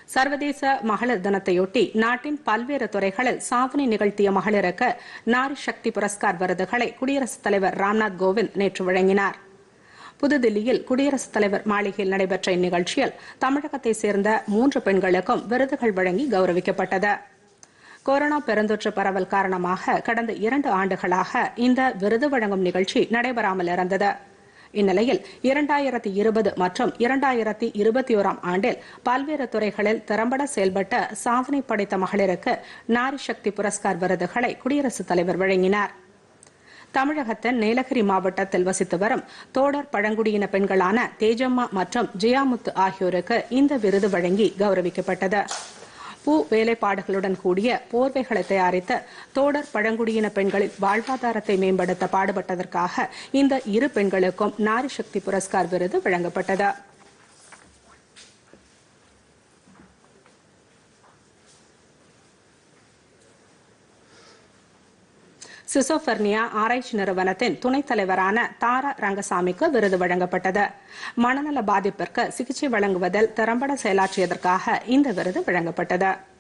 சர்வதேச மகளிர் தினத்தையொட்டி நாட்டின் பல்வேறு துறைகளில் சாதனை நிகழ்த்திய மகளிருக்கு நாரி சக்தி புரஸ்கார் விருதுகளை குடியரசுத் தலைவர் ராம்நாத் கோவிந்த் நேற்று வழங்கினார் புதுதில்லியில் குடியரசுத் தலைவர் மாளிகையில் நடைபெற்ற இந்நிகழ்ச்சியில் தமிழகத்தைச் சேர்ந்த மூன்று பெண்களுக்கும் விருதுகள் வழங்கி கௌரவிக்கப்பட்டது கொரோனா பெருந்தொற்று பரவல் காரணமாக கடந்த இரண்டு ஆண்டுகளாக இந்த விருது வழங்கும் நிகழ்ச்சி நடைபெறாமல் இருந்தது இந்நிலையில் இரண்டாயிரத்தி இருபது மற்றும் இரண்டாயிரத்தி இருபத்தி ஓராம் ஆண்டில் பல்வேறு துறைகளில் திறம்பட செயல்பட்ட சாதனை படைத்த மகளிருக்கு நாரி சக்தி புரஸ்கார் விருதுகளை குடியரசுத் தலைவர் வழங்கினார் தமிழகத்தின் நீலகிரி மாவட்டத்தில் வசித்து வரும் தோடர் பழங்குடியின பெண்களான தேஜம்மா மற்றும் ஜெயாமுத்து ஆகியோருக்கு இந்த விருது வழங்கி கௌரவிக்கப்பட்டது பூ வேலைப்பாடுகளுடன் கூடிய போர்வைகளை தயாரித்த தோடர் பழங்குடியின பெண்களின் வாழ்வாதாரத்தை மேம்படுத்த பாடுபட்டதற்காக இந்த இரு பெண்களுக்கும் நாரி சக்தி புரஸ்கார் விருது வழங்கப்பட்டது சிசோபர்னியா ஆராய்ச்சி நிறுவனத்தின் துணைத் தலைவரான தாரா ரங்கசாமிக்கு விருது வழங்கப்பட்டது மனநல பாதிப்பிற்கு சிகிச்சை வழங்குவதில் திறம்பட செயலாற்றியதற்காக இந்த விருது வழங்கப்பட்டது